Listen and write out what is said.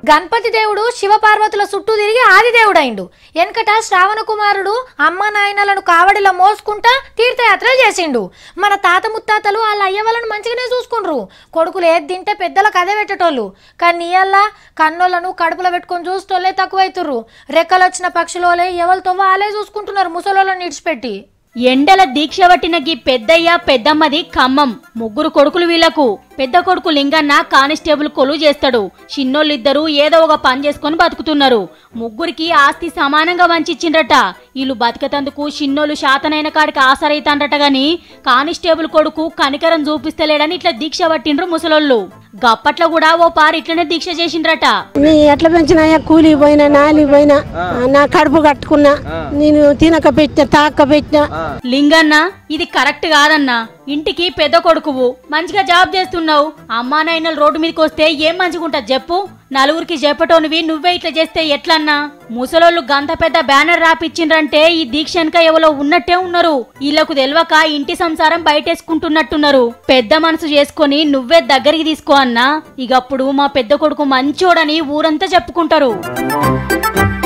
గణపతి దేవుడు శివపార్వతుల చుట్టూ తిరిగి ఆదిదేవుడైండు వెనకట శ్రావణ కుమారుడు అమ్మ నాయనలను కావడిలో మోసుకుంటా తీర్థయాత్రలు చేసిండు మన తాత ముత్తాతలు వాళ్ళ అయ్య వాళ్ళని మంచిగానే చూసుకుండ్రు కొడుకులు ఏది తింటే పెద్దలకు అదే పెట్టేటోళ్ళు కానీ నీయల్లా కన్నోళ్ళను కడుపులో పెట్టుకొని చూస్తోళ్ళే తక్కువైతుర్రు రెక్కలు వచ్చిన పక్షులోలే ఎవరితో వాళ్ళే చూసుకుంటున్నారు ముసలోళ్ళని ఇడిచిపెట్టి ఎండల దీక్ష పట్టిన గీ పెద్దయ్య పెద్దమ్మది ఖమ్మం ముగ్గురు కొడుకులు వీళ్లకు పెద్ద కొడుకు లింగన్న కానిస్టేబుల్ కొలువు చేస్తాడు చిన్నోళ్ళిద్దరూ ఏదో ఒక పని చేసుకొని బతుకుతున్నారు ముగ్గురికి ఆస్తి సమానంగా వంచిచ్చిండ్రట వీళ్ళు బతికతందుకు చిన్నోళ్ళు శాతనైన కాడికి ఆసరైతాండ్రట గాని కానిస్టేబుల్ కొడుకు కనికరం చూపిస్తలేడని ఇట్లా దీక్ష పట్టిండ్రు ముసలోళ్ళు గప్పట్లో కూడా ఓ పారి ఇట్లనే దీక్ష చేసిండ్రట నీ ఎట్లా పెంచినాయా కూలి పోయినా నాలి పోయినా నా కడుపు కట్టుకున్నా నేను తినక పెట్టిన తాక పెట్టిన లింగన్న ఇది కరెక్ట్ కాదన్నా ఇంటికి పెద్ద కొడుకువు మంచిగా జాబ్ చేస్తున్నావు అమ్మా నాయనలు రోడ్డు మీదకి వస్తే ఏం మంచిగుంటది చెప్పు నలుగురికి చెప్పటోనివి నువ్వే ఇట్లా చేస్తే ఎట్లన్నా ముసలోళ్ళు గంత పెద్ద బ్యానర్ రాపిచ్చిండ్రంటే ఈ దీక్ష వెనక ఎవరో ఉన్నట్టే ఉన్నారు వీళ్ళకు తెలియక ఇంటి సంసారం బయటేసుకుంటున్నట్టున్నారు పెద్ద మనసు చేసుకొని నువ్వే దగ్గరికి తీసుకో అన్నా ఇగప్పుడు మా పెద్ద కొడుకు మంచోడని ఊరంతా చెప్పుకుంటారు